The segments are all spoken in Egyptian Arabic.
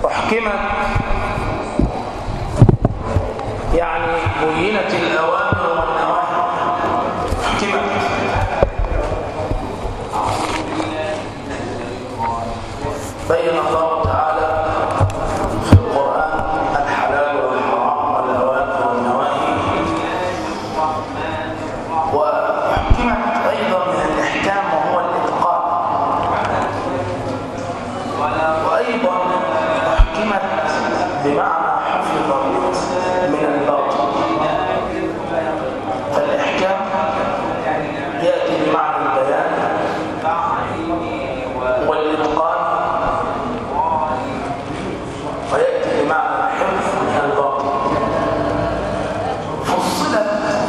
أحكمت يعني بينت الأوامر والنواهي أحكمت بين الله تعالى في القرآن الحلال والحرام والأوامر والنواهي وأحكمت أيضا من الإحكام وهو الإتقان وأيضا أحكمت بمعنى حفظت من الباطل فالإحكام يأتي بمعنى البيان والإتقان ويأتي بمعنى الحفظ من الباطل فصلت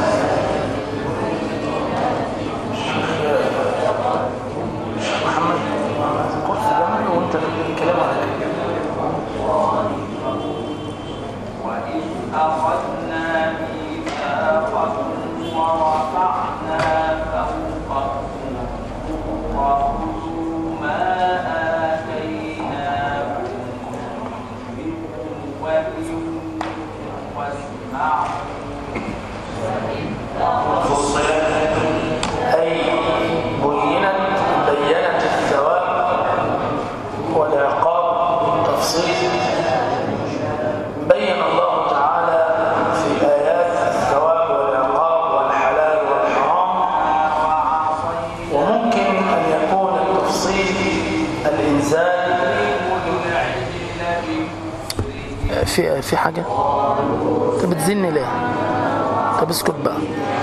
الشيخ محمد قل في جنبي وانت الكلام عليك وإذ أخذنا ميثاقكم ورفعنا فوقكم الطور خذوا ما آتيناكم من قوة واسمعوا فصلت أي بينت بينت الثواب والعقاب تفصيل بين الله تعالى في آيات الثواب والعقاب والحلال والحرام وممكن أن يكون التفصيل الإنزال في في حاجة انت بتزني ليه طب اسكت بقى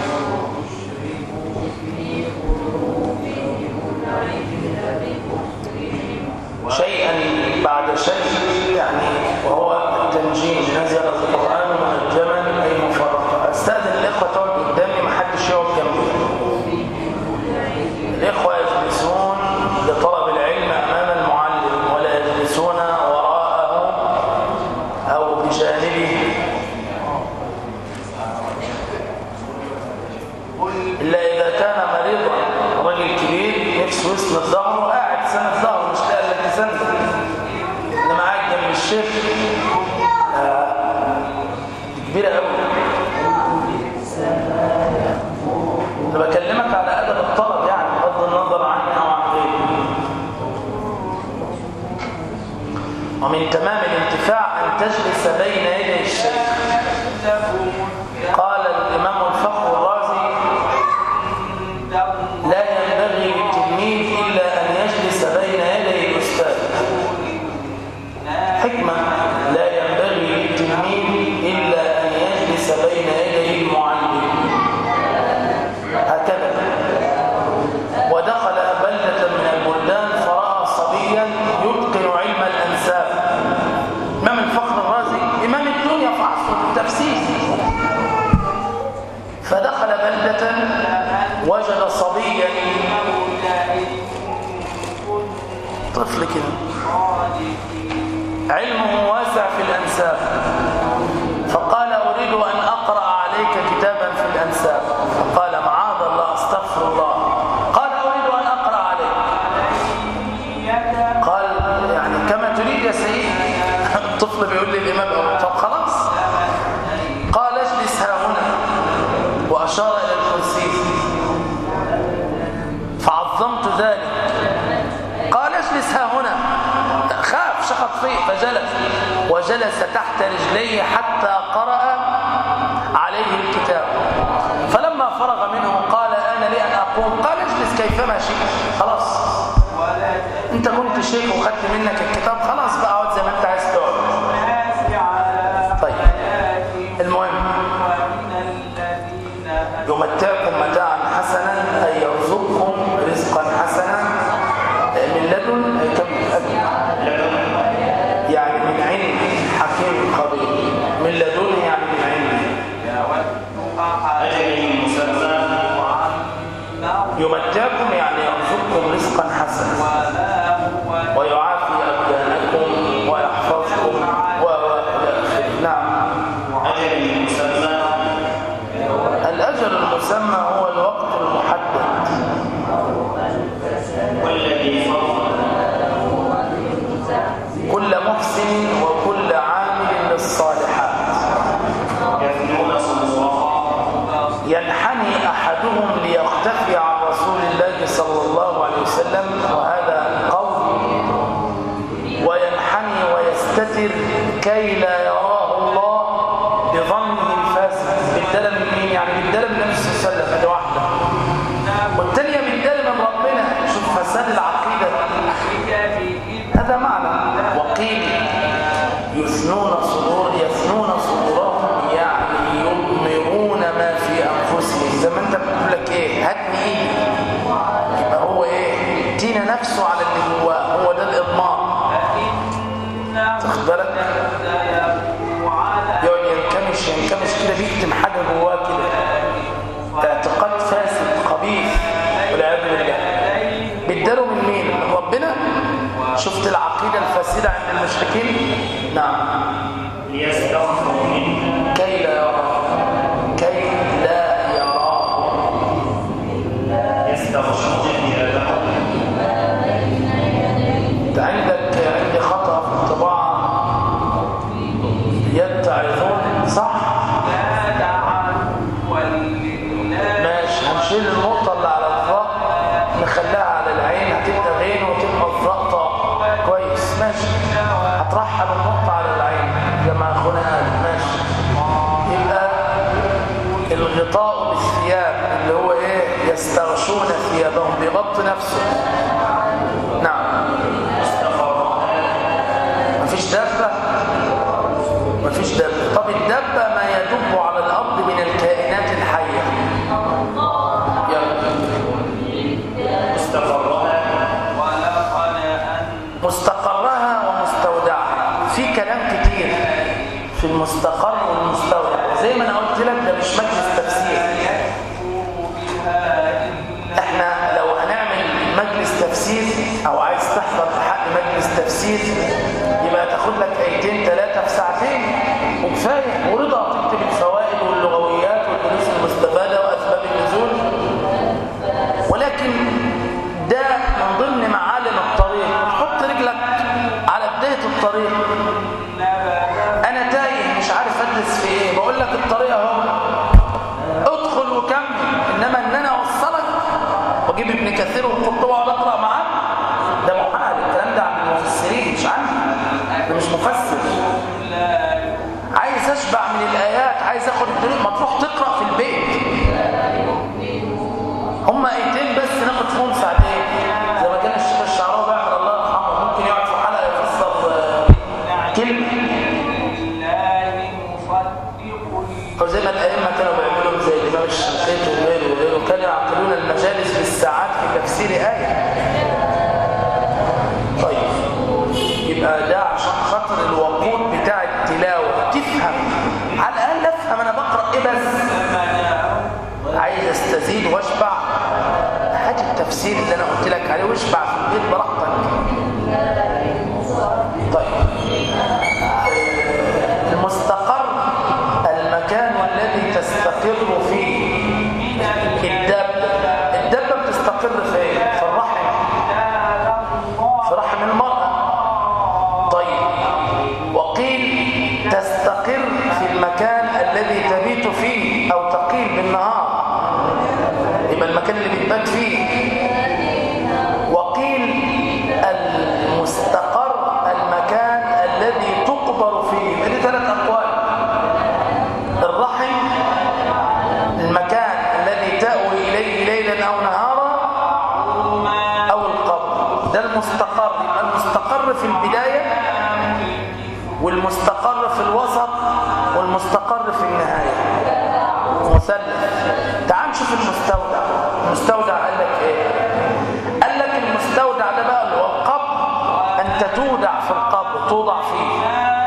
شيئا بعد شيء يعني وهو التنجيم نزل القرآن منجما أي مفرقا أستاذن الإخوة تقعد قدامي ما حدش يقعد جنبي الإخوة يجلسون لطلب العلم أمام المعلم ولا يجلسون وراءه أو بجانبه إلا إذا كان مريضا رجل كبير نفسه يسند ظهره قاعد سند ظهره مش لاقي الا تسند إنما قاعد جنب الشيخ آه، دي كبيرة قوي أنا بكلمك على أدب الطلب يعني بغض النظر عني أو عن غيري ومن تمام الانتفاع أن تجلس بين يدي الشيخ قال الإمام الفخر الرازي لا ينبغي للتلميذ إلا أن يجلس بين يدي الأستاذ حكمة لا ينبغي للتلميذ إلا أن يجلس بين يدي المعلم هكذا ودخل بلدة من البلدان فرأى صبيا يتقن علم الأنساب إمام الفخر الرازي إمام الدنيا في عصر التفسير فدخل بلدة وجد صبيا طفل كده علمه واسع في الأنساب فقال أريد أن أقرأ عليك كتابا في الأنساب فقال معاذ الله أستغفر الله قال أريد أن أقرأ عليك قال يعني كما تريد يا سيدي الطفل بيقول لي الإمام طب خلاص قال اجلس ها هنا وأشار إلى الكرسي فعظمت ذلك قال اجلس ها هنا خاف شخط فيه فجلس وجلس تحت رجليه حتى قرأ عليه الكتاب فلما فرغ منه قال أنا لي أن أقوم قال اجلس كيفما شئت خلاص انت كنت شيخ وخدت منك الكتاب خلاص بقى اقعد زي ما انت عايز تقعد طيب المهم يمتعكم متاعا حسنا أي يرزقكم رزقا حسنا من لدن أي كم أجل يعني من علم حكيم خبير من لدن يعني من علم أجل مسمى يمتعكم يعني يرزقكم رزقا حسنا ويعافي أبدانكم ويحفظ يستتر كي لا يراه الله بظنه الفاسد بالدلم من مين يعني بالدلم من النبي صلى الله عليه وسلم ادي واحده والثانيه بالدلم من ربنا شوف فساد العقيده هذا معنى وقيل يثنون صدور يثنون صدورهم يعني يضمرون ما في انفسهم زي ما انت بتقول لك ايه هاتني ايدي يبقى هو ايه ادينا نفسه على اللي جواه هو ده الاضمار تاخد بالك يقعد ينكمش ينكمش كده بيكتم حاجه جواه كده اعتقاد فاسد خبيث والعياذ بالله بيداله من مين من ربنا شفت العقيده الفاسده عند المشركين نعم ليستغفروا منه كي لا يرى كي لا يرى يستغشون ثيابهم انت عندك عندي خطأ في الطباعة يتعظون صح ماشي هنشيل النقطة اللي على الظهر نخليها على العين هتبقى غين وتبقى الظهر طاق كويس ماشي هترحل النقطة على العين زي ما اخونا قال ماشي يبقى الغطاء بالثياب اللي هو ايه يستغشون ثيابهم بيغطي نفسه نعم مفيش دابة مفيش دابة طب الدابة ما يدب على الأرض من الكائنات الحية يلا مستقرها مستقرها ومستودعها في كلام كتير في المستقر والمستودع زي ما انا قلت لك ده مش مجلس تفسير احنا لو هنعمل مجلس تفسير او عايز تحضر في حق مجلس تفسير يبقى تاخد لك ايتين ثلاثه في ساعتين وكفايه ورضا تكتب الفوائد واللغويات والدروس المستفاده واسباب النزول ولكن ده من ضمن معالم الطريق حط رجلك على بدايه الطريق انا تايه مش عارف ادرس في ايه بقول لك الطريق اهو ادخل وكمل انما ان انا اوصلك واجيب ابن كثير والقرطبي واقعد اقرا معاه ده محال الكلام ده عند المفسرين مش عندي انا مش مفسر عايز اشبع من الايات عايز اخد الدروس ما تروح تقرا في البيت هم ايتين بس ناخد فيهم ساعتين زي ما كان الشيخ الشعراوي بيعمل الله يرحمه ممكن يقعد في حلقه يفسر آه، كلمه أو زي ما الأئمة كانوا بيعملوا زي الإمام الشنقيطي وغيره وغيره كانوا يعقلون المجالس بالساعات في تفسير آية طيب يبقى ده عشان خاطر الوقود بتاع التلاوة تفهم على الأقل أفهم أنا بقرأ إيه بس عايز أستزيد وأشبع هات التفسير اللي أنا قلت لك عليه واشبع في البيت براحتك طيب المستقر المكان الذي تستقر فيه الدابة الدابة بتستقر فين؟ في الرحم في رحم المرأة طيب وقيل تستقر في المكان الذي تبيت فيه أو تقيل بالنهار يبقى المكان اللي بتبات فيه وقيل المستقر المكان الذي تقبر فيه هذه ثلاث أقوال الرحم المكان الذي تأوي إليه ليلا أو نهارا أو القبر ده المستقر يبقى المستقر في البداية والمستقر في الوسط والمستقر في النهاية مثلث تعال نشوف المستودع المستودع قال لك ايه قال لك المستودع ده بقى اللي هو القبر انت تودع في القبر توضع فيه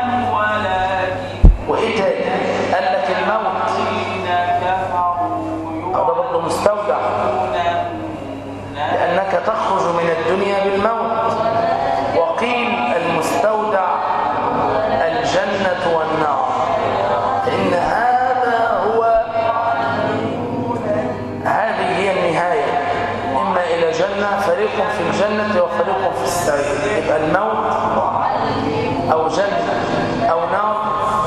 وايه تاني قال لك الموت أو ده برضه مستودع لأنك تخرج من الدنيا بالموت وقيل المستودع الجنة والنار إن هذا هو هذه هي النهاية إما إلى جنة فريق في الجنة وفريق في السعير يبقى الموت أو جنة أو نار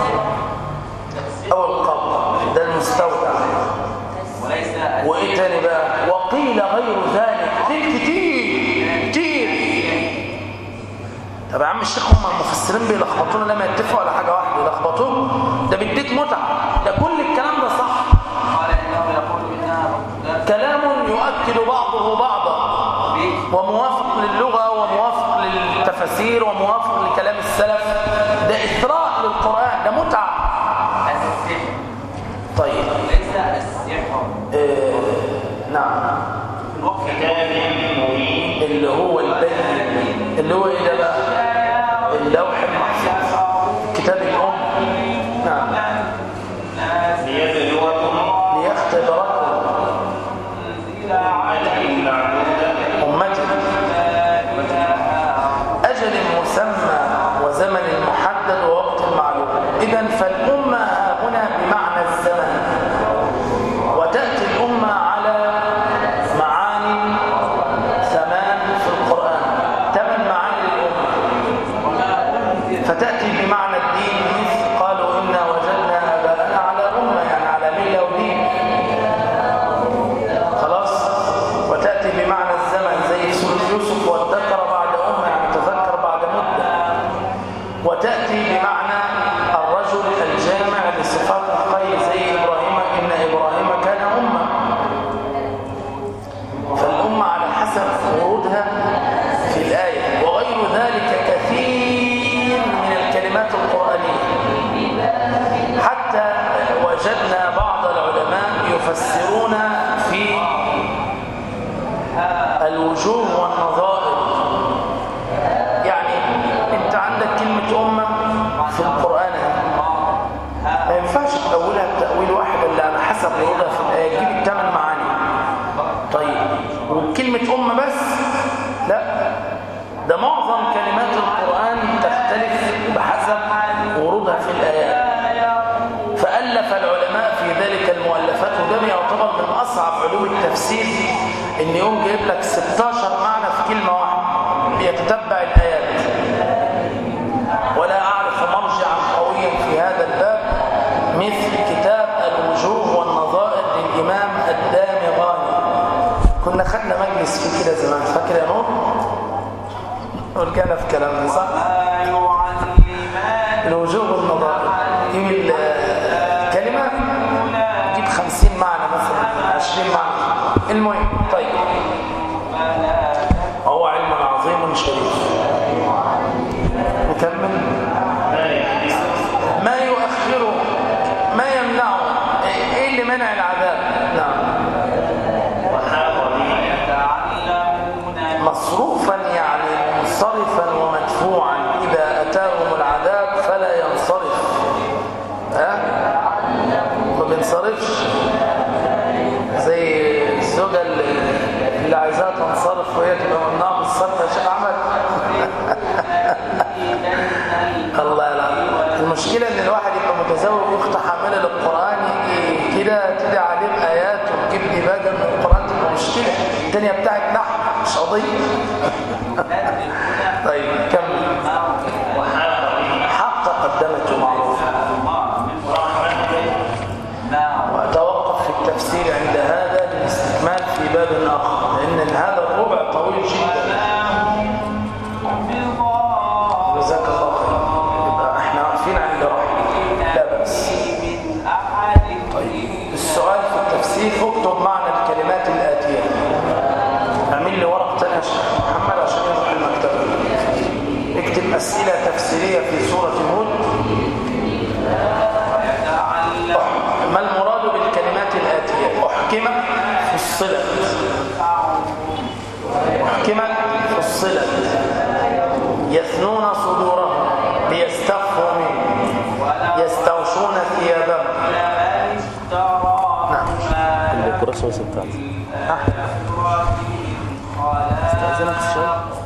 أو القبر ده المستودع وايه تاني بقى وقيل غير ذلك قيل كتير كتير طب يا عم الشيخ هم المفسرين بيلخبطونا لما يتفقوا على حاجه واحده يلخبطوه ده بيديك متعه ده كل الكلام ده صح قال إنه يقول إنها مقدار كلام يؤكد بعضه بعضا وموافق للغة وموافق للتفاسير وموافق لكلام السلف ده إثراء للقرآن ده متعة السحر طيب ليس السحر آه نعم في الوقت كتاب مبين اللي هو البين اللي هو ايه ده بقى اللوح المحفوظ كتاب الأم نعم ليبلوكم ليختبركم أمة معدودة أمتي أجل مسمى وزمن محدد ووقت معلوم إذا فالأمة هنا بمعنى الزمن وتأتي الأمة على معاني ثمان في القرآن ثمان معاني للأمة فتأتي بمعنى الدين مثل قالوا إنا وجدنا آباءنا على أمة يعني على ملة ودين خلاص وتأتي بمعنى الزمن زي في سورة يوسف وادكر بعد أمة يعني تذكر بعد مدة وتأتي بمعنى الرجل الجامع لصفات الخير زي إبراهيم إن إبراهيم كان أمة فالأمة على حسب ورودها في الآية وغير ذلك كثير من الكلمات القرآنية حتى وجدنا بعض العلماء يفسرون في الوجوه والنظائر يعني انت عندك كلمة أمة في القرآن ما ينفعش تأولها بتأويل واحد اللي على حسب ورودها في الآية تجيب الثمان معاني طيب وكلمة أمة بس لا ده معظم كلمات القرآن تختلف بحسب ورودها في الآيات فألف العلماء في ذلك المؤلفات وده يعتبر من أصعب علوم التفسير إن يوم جايب لك 16 معنى في كلمة واحدة بيتتبع الآيات ولا أعرف مرجعا قويا في هذا الباب مثل كتاب الوجوه والنظائر للإمام الدامغاني كنا خدنا مجلس فيه كده زمان فاكر يا نور؟ ورجعنا في كلامنا صح؟ ما يعلمان الوجوه والنظائر جيب الكلمة جيب خمسين معنى مثلا عشرين معنى المهم طيب وهو علم عظيم شريف نكمل ما يحدث ما يؤخره ما يمنعه ايه اللي منع العذاب نعم وحاق به يتعلمون مصروفا يعني منصرفا ومدفوعا إذا أتاهم العذاب فلا ينصرف ها؟ ما بينصرفش زي الزوجة اللي اللي عايزاها تنصرف وهي تبقى ممنوعة من الصرف يا شيخ أحمد الله لا المشكلة إن الواحد يبقى متزوج أخت حاملة للقرآن يجي كده تدعي عليه بآيات وتجيب ديباجة من القرآن تبقى مشكلة الدنيا بتاعت نحو مش قضية طيب كمل وحاق به حق قدمته معروف رحمة وأتوقف في التفسير عند هذا للاستكمال في باب آخر لأن هذا الربع طويل جدا جزاك الله خير يبقى احنا واقفين عند رحمة لا بأس طيب السؤال في التفسير اكتب معنى الكلمات الآتية اعمل لي ورق تاني يا شيخ محمد عشان يروح المكتبة اكتب أسئلة تفسيرية في سورة هود ما المراد بالكلمات الآتية أحكمت فصلت أحكمت فصلت يثنون صدورهم ليستخفوا منه يستغشون ثيابهم نعم الكراسة بتاعتي استأذنك الشيخ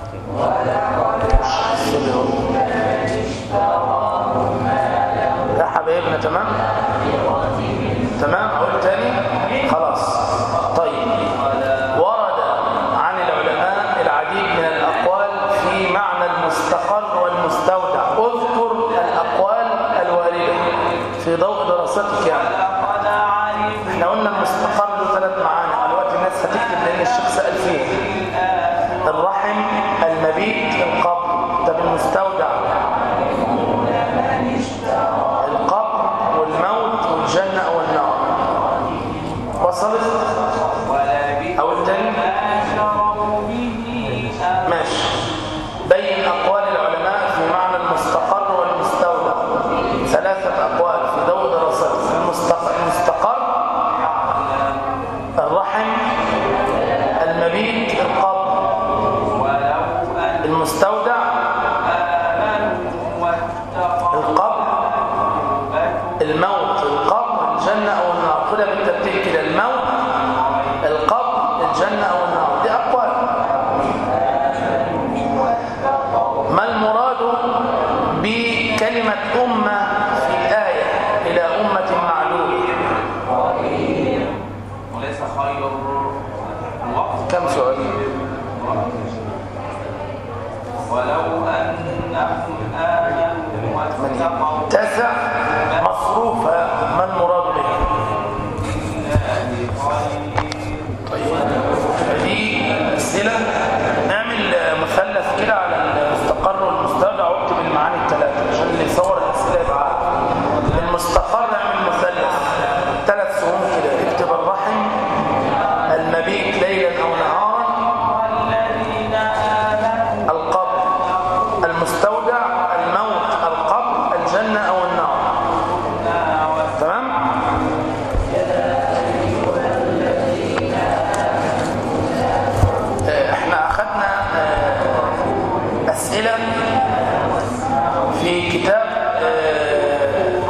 يا حبايبنا تمام تمام اقول تاني خلاص طيب ورد عن العلماء العديد من الاقوال في معنى المستقر والمستودع اذكر الاقوال الوارده في ضوء دراستك يعني احنا قلنا المستقر له ثلاث معاني دلوقتي الناس هتكتب لان الشيخ سال فيه الرحم المبيت القبر طب المستودع كلمة أمة في الآية إلى أمة معلومة وليس خير الوقت كم سؤال؟ ولو أنهم آمنوا واتقوا تسع مصروفة ما المراد به دي أسئلة نعمل مثلث كده على المستقر والمستودع واكتب المعاني الثلاثة عشان اللي يصور الأسئلة يبقى عارف. المستقر نعمل مثلث ثلاث سهوم كده اكتب الرحم المبيت ليلا أو نهارا القبر المستودع الموت القبر الجنة أو النار تمام آه، احنا أخذنا آه، أسئلة في كتاب آه،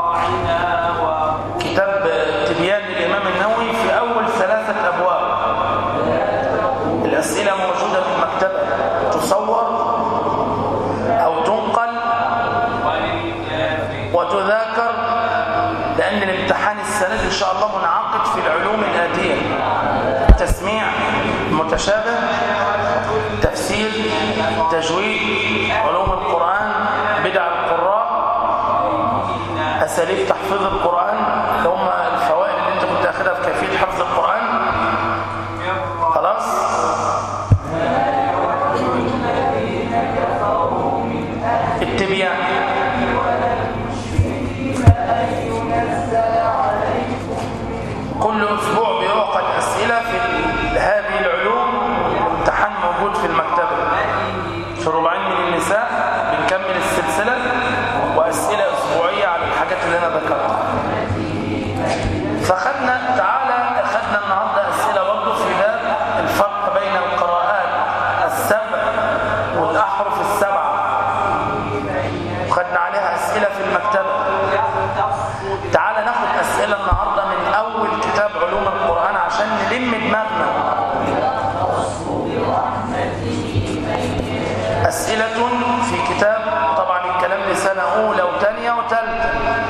كتاب آه، تبيان للإمام النووي في أول ثلاثة أبواب الأسئلة موجودة في المكتبة تصور أو تنقل وتذاكر لأن الامتحان السنة دي إن شاء الله منعقد في العلوم الآتية تسميع متشابه تفسير تجويد علوم القرآن بدع القراء أساليب تحفيظ القرآن اللي هم الفوائد اللي أنت كنت أخذها في كيفية حفظ القرآن خلاص التبيان كل أسبوع بيعقد أسئلة في ال- هذه العلوم الامتحان موجود في المكتبة في ربعين من النساء بنكمل السلسلة وأسئلة أسبوعية على الحاجات اللي أنا ذكرتها فخدنا تعالى خدنا النهارده أسئلة برضه في باب الفرق بين القراءات السبع والأحرف السبعة وخدنا عليها أسئلة في المكتبة تعالى ناخد أسئلة النهاردة من أول كتاب علوم القرآن عشان نلم دماغنا أسئلة في كتاب طبعا الكلام لسنة أولى وثانية وثالثة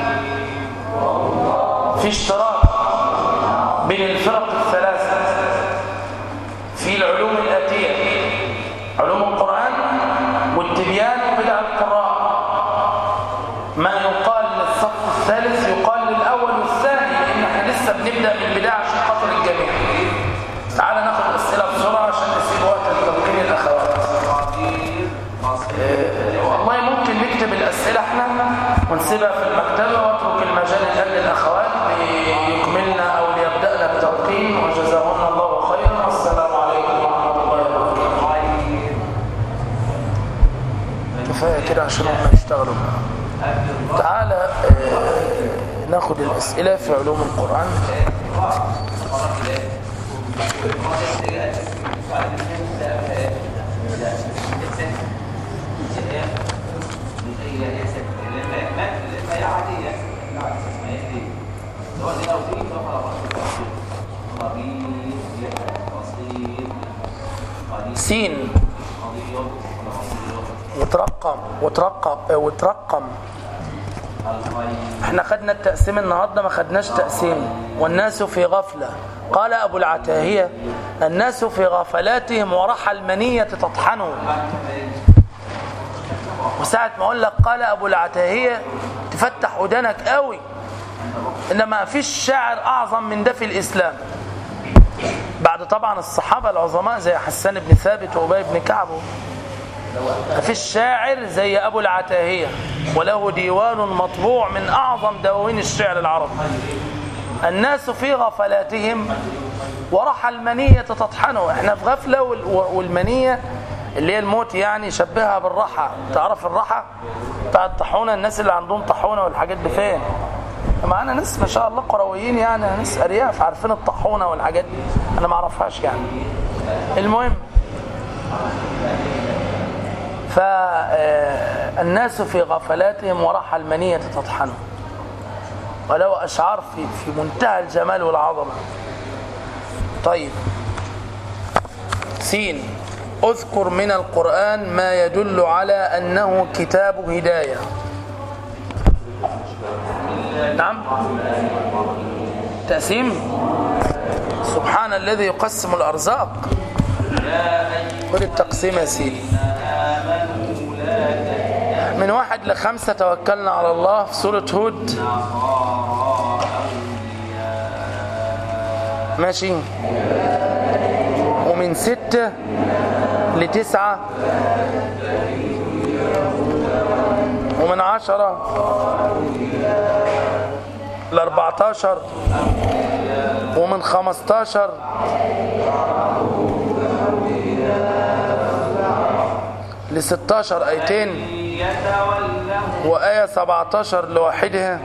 في اشتراك بين الفرق الثلاثة في العلوم الآتية علوم القرآن والتبيان وبدع القراء ما يقال للصف الثالث يقال للأول والثاني لأن احنا لسه بنبدأ بالبداية عشان خاطر الجميع تعال ناخد أسئلة بسرعة عشان نسيب وقت لتلقين الأخوات آه، والله ممكن نكتب الأسئلة احنا ونسيبها في المكتبة واترك المجال الآن للأخوات ليكملنا أو ليبدأنا التلقين وجزاهن الله خيرا والسلام عليكم ورحمة الله وبركاته كفاية كده عشان هم يشتغلوا تعالى آه، ناخد الأسئلة في علوم القرآن سين وترقم وترقم آه، وترقم احنا خدنا التقسيم النهارده ما خدناش تقسيم والناس في غفلة قال أبو العتاهية الناس في غفلاتهم ورحى المنية تطحنه وساعة ما أقول لك قال أبو العتاهية تفتح ودانك قوي إنما فيش شاعر أعظم من ده في الإسلام بعد طبعا الصحابة العظماء زي حسان بن ثابت وأبي بن كعب مفيش شاعر زي أبو العتاهية وله ديوان مطبوع من أعظم دواوين الشعر العربي الناس في غفلاتهم ورحى المنية تطحنه احنا في غفلة وال- والمنية اللي هي الموت يعني شبهها بالرحى تعرف الرحى بتاع الطاحونه الناس اللي عندهم طاحونه والحاجات دي فين معانا ناس ما شاء الله قرويين يعني ناس ارياف عارفين الطاحونه والحاجات دي انا ما اعرفهاش يعني المهم فالناس في غفلاتهم ورحى المنية تطحن ولو أشعار في, في منتهى الجمال والعظمة طيب سين اذكر من القرآن ما يدل على أنه كتاب هداية نعم تقسيم سبحان الذي يقسم الأرزاق خد التقسيم يا سيدي من واحد لخمسة توكلنا على الله في سورة هود ماشي ومن ستة لتسعة ومن عشرة لأربعتاشر ومن خمستاشر لستاشر آيتين وآية سبعتاشر لوحدها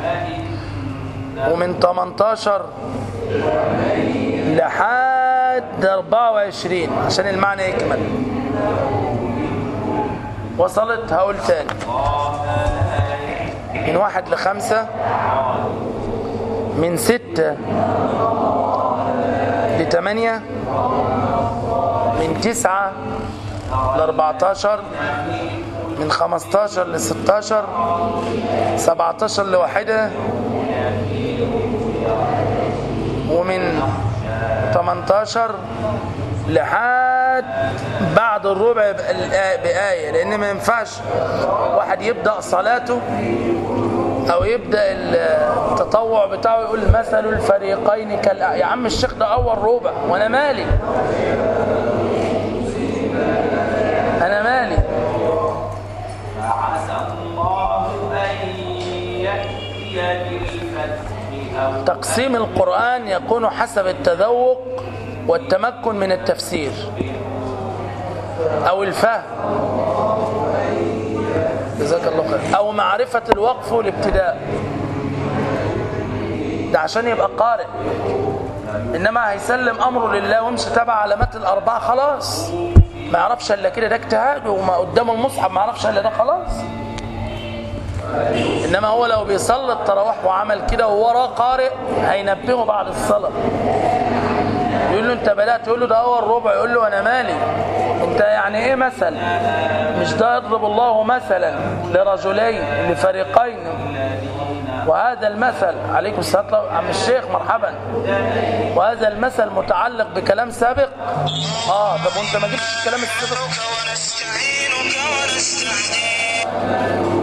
ومن تمنتاشر لحد 24 عشان المعنى يكمل وصلت هقول تاني من واحد لخمسة من ستة لتمانية من تسعة لأربعتاشر من خمستاشر لستاشر سبعتاشر لواحدة ومن 18 لحد بعد الربع بآ- بآية لأن ما ينفعش واحد يبدأ صلاته أو يبدأ التطوع بتاعه يقول مثل الفريقين كالأ يا عم الشيخ ده أول ربع وأنا مالي أنا مالي فعسى الله أن يأتي بالفتح أو تقسيم القرآن يكون حسب التذوق والتمكن من التفسير أو الفهم جزاك الله خير أو معرفة الوقف والابتداء ده عشان يبقى قارئ إنما هيسلم أمره لله ويمشي تبع علامات الأربعة خلاص ما يعرفش إلا كده ده اجتهاد وما قدامه المصحف ما يعرفش إلا ده خلاص انما هو لو بيصلي التراويح وعمل كده ووراه قارئ هينبهه بعد الصلاه يقول له انت بدات يقول له ده اول ربع يقول له انا مالي انت يعني ايه مثل مش ده يضرب الله مثلا لرجلين لفريقين وهذا المثل عليكم السلام ورحمة الله. عم الشيخ مرحبا وهذا المثل متعلق بكلام سابق اه طب وانت ما جبتش الكلام السابق ونستعينك ونستهديك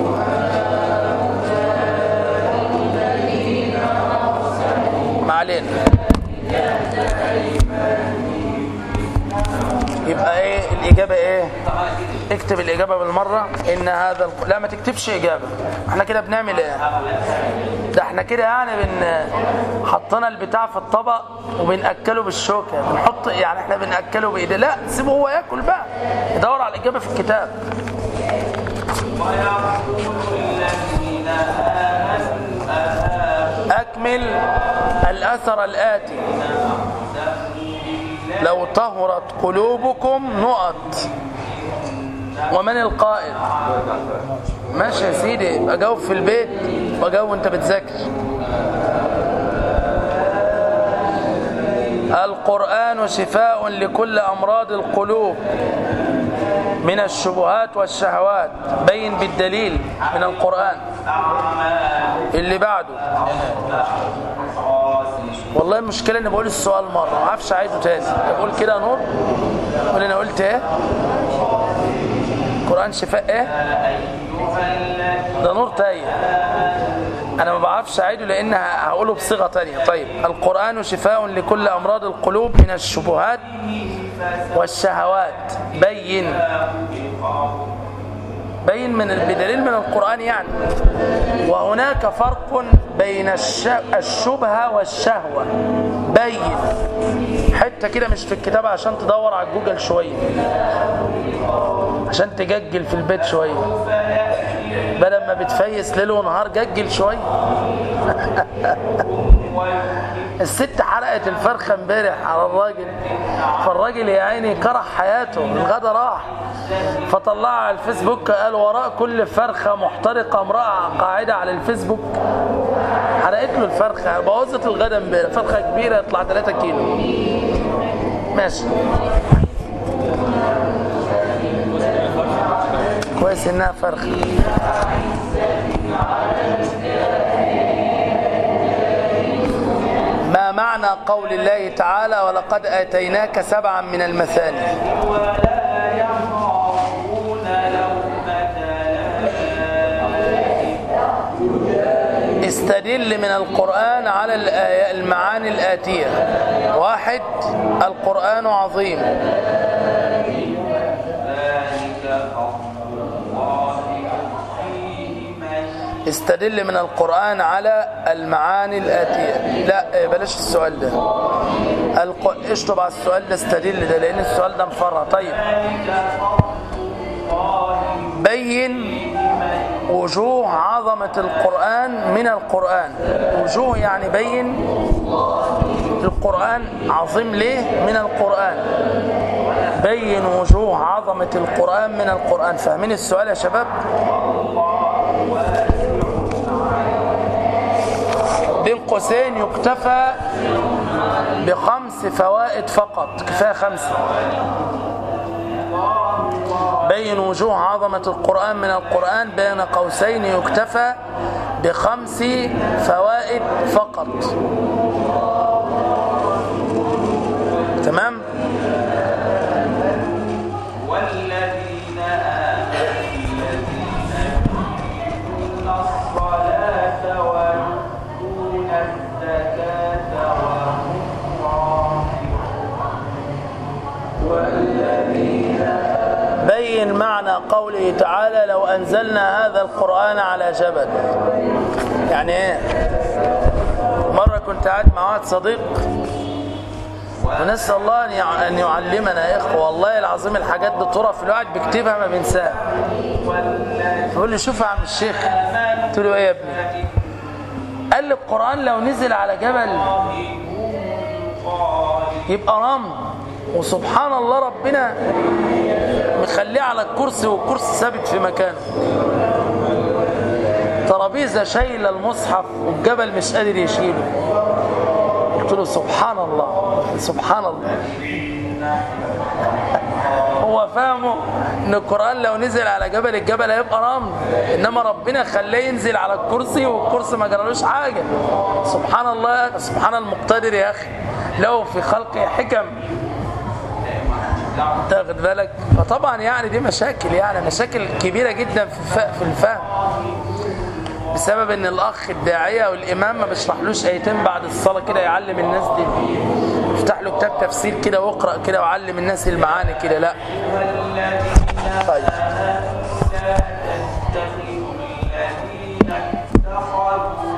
ما علينا يبقى ايه الاجابه ايه اكتب الاجابه بالمره ان هذا الق... لا ما تكتبش اجابه احنا كده بنعمل ايه ده احنا كده يعني بن حطينا البتاع في الطبق وبناكله بالشوكه بنحط يعني احنا بناكله بايديه لا سيبه هو ياكل بقى يدور على الاجابه في الكتاب أكمل الأثر الآتي لو طهرت قلوبكم نقط ومن القائل ماشي يا سيدي يبقى جاوب في البيت وجاوب وانت بتذاكر القرآن شفاء لكل أمراض القلوب من الشبهات والشهوات بين بالدليل من القرآن اللي بعده والله المشكلة اني بقول السؤال مرة ما اعرفش اعيده تاني بقول كده يا نور قول انا قلت ايه قرآن شفاء ايه ده نور تايه انا ما بعرفش اعيده لان هقوله بصيغة تانية طيب القرآن شفاء لكل امراض القلوب من الشبهات والشهوات بين بين من بدليل من القرآن يعني وهناك فرق بين الش- الشبهة والشهوة بين حتة كده مش في الكتاب عشان تدور على جوجل شوية عشان تججل في البيت شوية بدل ما بتفيس ليل ونهار ججل شوية الست حرقت الفرخة امبارح على الراجل فالراجل يا عيني كره حياته الغدا راح فطلعها على الفيسبوك قال وراء كل فرخة محترقة امرأة قاعدة على الفيسبوك حرقت له الفرخة بوظت الغدا امبارح فرخة كبيرة يطلع 3 كيلو ماشي كويس انها فرخة قول الله تعالى ولقد آتيناك سبعا من المثاني ولا يخافون لومة لائم استدل من القرآن على الآية المعاني الآتية واحد القرآن عظيم ذلك فضل الله يؤتيه من استدل من القرآن على المعاني الآتية لا بلاش السؤال ده الق... اشطب على السؤال ده استدل ده لأن السؤال ده مفرع طيب بين وجوه عظمة القرآن من القرآن وجوه يعني بين القرآن عظيم ليه من القرآن بين وجوه عظمة القرآن من القرآن فاهمين السؤال يا شباب بين قوسين يكتفى بخمس فوائد فقط كفاية خمسة بين وجوه عظمة القرآن من القرآن بين قوسين يكتفى بخمس فوائد فقط تمام والذين آمنوا الذين يقيمون الصلاة ويؤتون الزكاة وهم بين معنى قوله تعالى لو أنزلنا هذا القرآن على جبل يعني ايه مرة كنت قاعد مع واحد صديق ونسأل الله أن يع- أن يعلمنا يا إخوة والله العظيم الحاجات دي طرف الواحد بيكتبها ما بينساها يقول لي شوف يا عم الشيخ قلت له ايه يا ابني قال لي القرآن لو نزل على جبل يبقى رمل وسبحان الله ربنا مخليه على الكرسي والكرسي ثابت في مكانه ترابيزه شايله المصحف والجبل مش قادر يشيله قلت له سبحان الله سبحان الله هو فاهمه ان القران لو نزل على جبل الجبل هيبقى رمل انما ربنا خلاه ينزل على الكرسي والكرسي ما جرالوش حاجه سبحان الله سبحان المقتدر يا اخي له في خلقه حكم تاخد بالك فطبعا يعني دي مشاكل يعني مشاكل كبيره جدا في الف- في الفهم بسبب ان الاخ الداعيه والامام ما بيشرحلوش ايتين بعد الصلاه كده يعلم الناس دي يفتح له كتاب تفسير كده واقرا كده وعلم الناس المعاني كده لا طيب لا تتخذوا الذين اتخذوا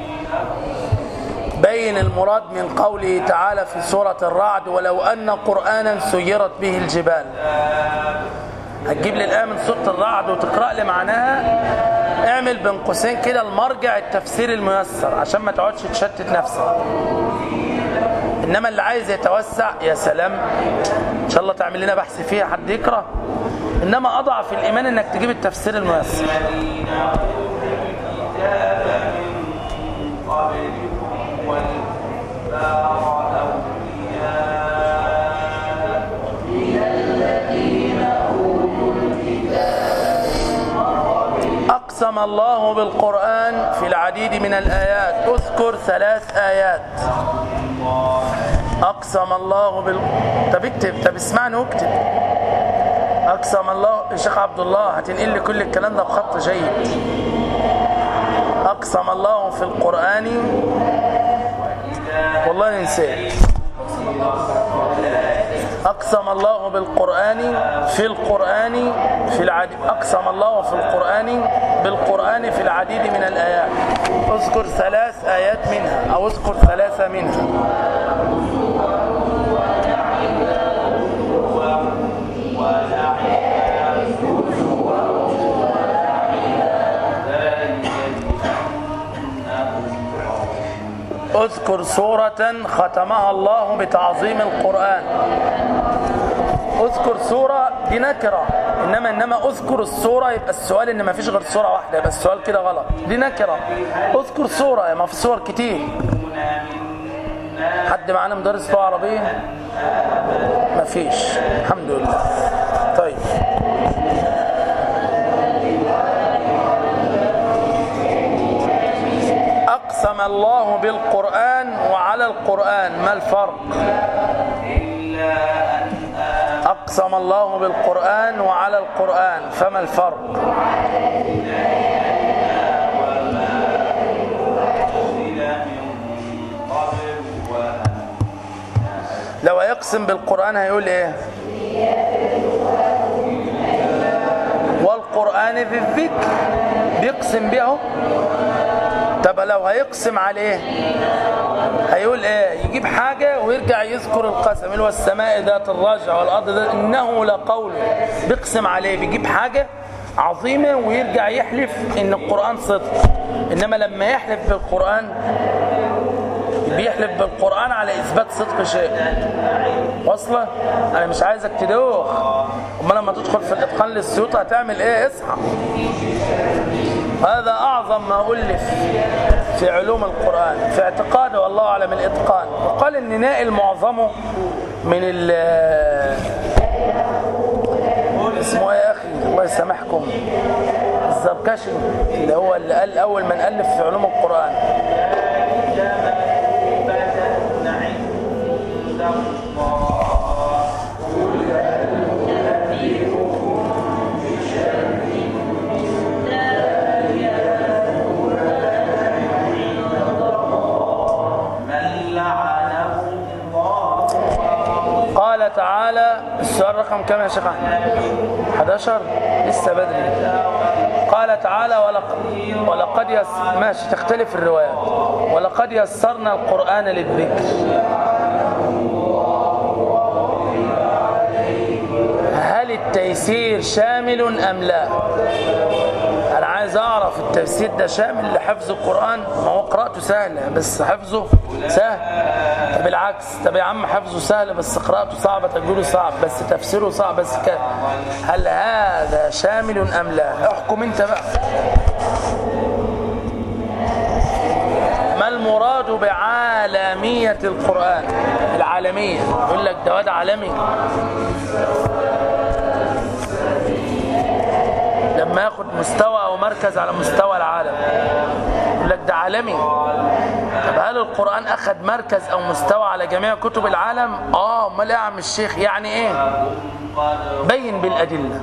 دينهم بين المراد من قوله تعالى في سورة الرعد ولو أن قرآنا سيرت به الجبال هتجيب لي الآية من سورة الرعد وتقرأ لي معناها اعمل بين قوسين كده المرجع التفسير الميسر عشان ما تقعدش تشتت نفسك انما اللي عايز يتوسع يا سلام ان شاء الله تعمل لنا بحث فيها حد يقرا انما اضعف الايمان انك تجيب التفسير الميسر الذين أوتوا الكتاب من قبلكم والكفار أولياء أقسم الله بالقرآن في العديد من الآيات اذكر ثلاث آيات أقسم الله بال طب اكتب طب اسمعني واكتب أقسم الله يا شيخ عبد الله هتنقل لي كل الكلام ده بخط جيد أقسم الله في القرآن والله نسيت أقسم الله بالقرآن في القرآن في العديد أقسم الله في القرآن بالقرآن في العديد من الآيات اذكر ثلاث آيات منها أو اذكر ثلاثة منها اذكر سورة ختمها الله بتعظيم القرآن اذكر سورة دي نكرة انما انما اذكر السورة يبقى السؤال ان ما فيش غير سورة واحدة يبقى السؤال كده غلط دي نكرة اذكر سورة ما في سور كتير حد معانا مدرس لغة عربية ما فيش الحمد لله طيب أقسم الله بالقرآن وعلى القرآن ما الفرق إلا أن آمن أقسم الله بالقرآن وعلى القرآن فما الفرق أرسل من قبل وأن لو هيقسم بالقرآن هيقول ايه والقرآن ذي الذكر بيقسم بيه اهو. طب لو هيقسم عليه هيقول ايه يجيب حاجة ويرجع يذكر القسم اللي هو السماء ذات الرجع والأرض ذات إنه لقول بيقسم عليه بيجيب حاجة عظيمة ويرجع يحلف إن القرآن صدق إنما لما يحلف بالقرآن بيحلف بالقرآن على إثبات صدق شيء واصلة أنا مش عايزك تدوخ أما لما تدخل في الإتقان للسيوط هتعمل إيه اصحى هذا أعظم ما ألف في علوم القرآن في اعتقاده والله أعلم الإتقان وقال إن نائل معظمه من ال اسمه ايه يا اخي الله يسامحكم الزركشي اللي هو اللي قال اول من الف في علوم القران من لعنه الله قال تعالى السؤال رقم كم يا شيخ احمد 11 لسه بدري قال تعالى ولقد, ولقد يس... ماشي تختلف الروايات ولقد يسرنا القرآن للذكر هل التيسير شامل أم لا أنا عايز أعرف التفسير ده شامل لحفظ القرآن ما هو قراءته سهلة بس حفظه سهل طب العكس طب يا عم حفظه سهل بس قراءته صعبة تجويده صعب بس تفسيره صعب بس كده هل هذا شامل أم لا احكم انت بقى ما المراد بعالمية القرآن العالمية يقول لك ده واد عالمي لما ياخد مستوى او مركز على مستوى العالم يقول لك ده عالمي طب هل القرآن اخذ مركز او مستوى على جميع كتب العالم اه امال ايه يا عم الشيخ يعني ايه بين بالادله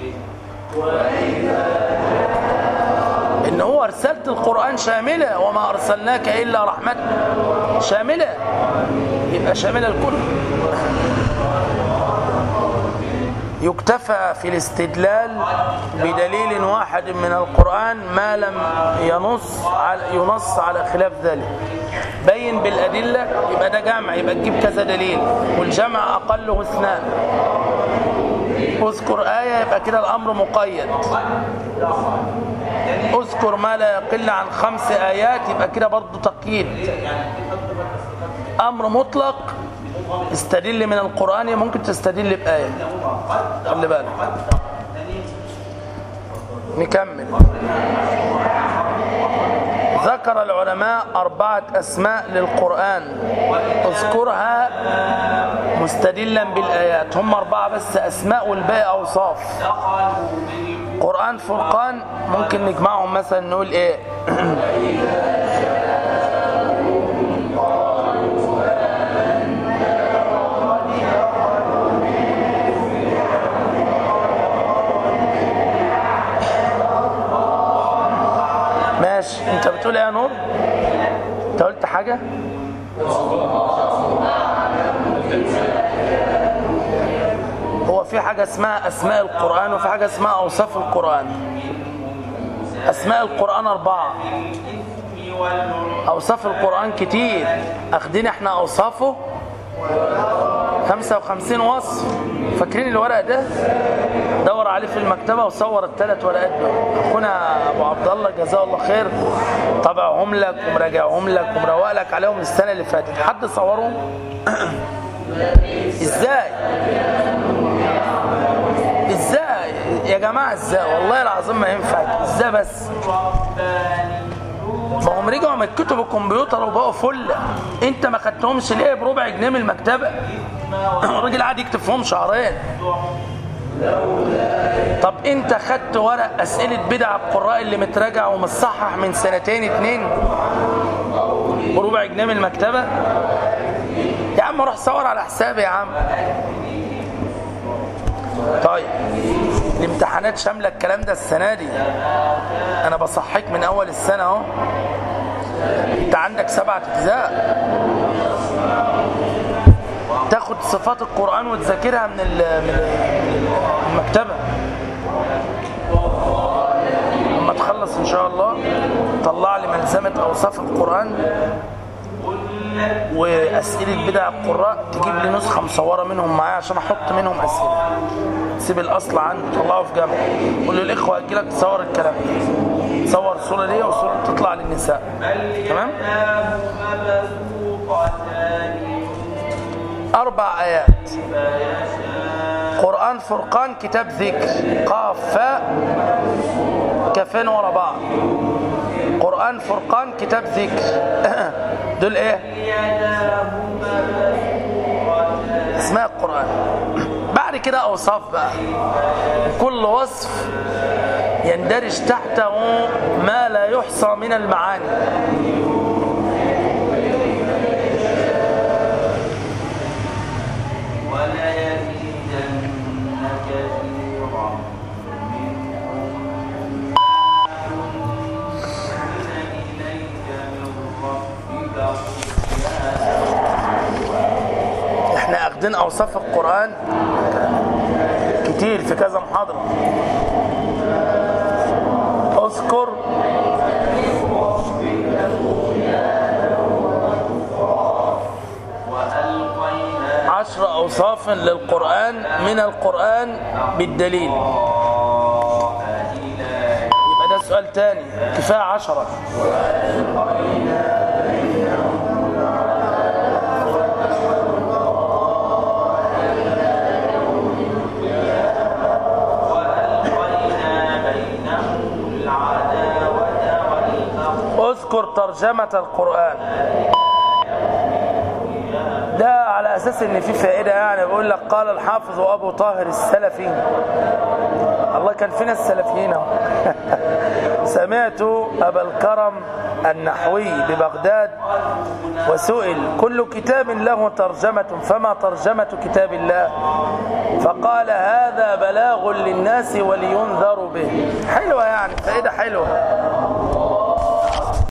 ان هو رسالة القرآن شاملة وما ارسلناك الا رحمة شاملة يبقى شاملة الكل يكتفى في الاستدلال بدليل واحد من القرآن ما لم ينص على ينص على خلاف ذلك بين بالأدلة يبقى ده جمع يبقى تجيب كذا دليل والجمع أقله اثنان اذكر آية يبقى كده الأمر مقيد اذكر ما لا يقل عن خمس آيات يبقى كده برضه تقييد أمر مطلق استدل من القرآن ممكن تستدل بآية خلي بالك نكمل ذكر العلماء أربعة أسماء للقرآن اذكرها مستدلا بالآيات هم أربعة بس أسماء والباقي أوصاف قرآن فرقان ممكن نجمعهم مثلا نقول إيه ماشي انت بتقول ايه يا نور انت قلت حاجه هو في حاجه اسمها اسماء القران وفي حاجه اسمها اوصاف القران اسماء القران اربعه اوصاف القران كتير اخدين احنا اوصافه 55 وصف فاكرين الورق ده دور عليه في المكتبه وصور الثلاث ورقات دول اخونا ابو عبد الله جزاه الله خير طبعهم لك ومراجعهم لك ومروق لك عليهم السنه اللي فاتت حد صورهم ازاي ازاي يا جماعه ازاي والله العظيم ما ينفع ازاي بس ما هم رجعوا من كتب الكمبيوتر وبقوا فله انت ما خدتهمش ليه بربع جنيه من المكتبه الراجل قاعد يكتب فيهم شهرين طب انت خدت ورق اسئله بدع القراء اللي متراجع ومتصحح من سنتين اتنين بربع جنيه من المكتبة يا عم روح صور على حسابي يا عم طيب الامتحانات شاملة الكلام ده السنة دي أنا بصحيك من أول السنة أهو أنت عندك سبعة أجزاء تاخد صفات القرآن وتذاكرها من ال- من المكتبة لما تخلص إن شاء الله طلع لي ملزمة أوصاف القرآن وأسئلة بدع القراء تجيب لي نسخة مصورة منهم معايا عشان أحط منهم أسئلة سيب الأصل عندي طلعه في جنب قول للإخوة أجيلك تصور الكلام ده تصور صورة ليا وصورة تطلع للنساء تمام أربع آيات قرآن فرقان كتاب ذكر قاف فاء كفين ورا بعض قرآن فرقان كتاب ذكر دول ايه اسماء القرآن بعد كده أوصاف بقى كل وصف يندرج تحته ما لا يحصى من المعاني وليزيدن كثيرا منهم ما أنزل إليك من ربك احنا اخدين اوصاف القرآن كتير في كذا محاضرة اذكر وألقينا عشر اوصاف للقرآن من القرآن بالدليل إلى يبقى ده سؤال تاني كفاية عشرة وألقينا بينهم العداوة والبغضاء اذكر ترجمة القرآن ده على اساس ان في فائدة يعني بيقول لك قال الحافظ ابو طاهر السلفي الله كان فينا السلفيين اهو. سمعت ابا الكرم النحوي ببغداد وسئل كل كتاب له ترجمة فما ترجمة كتاب الله فقال هذا بلاغ للناس ولينذروا به حلوة يعني فائدة حلوة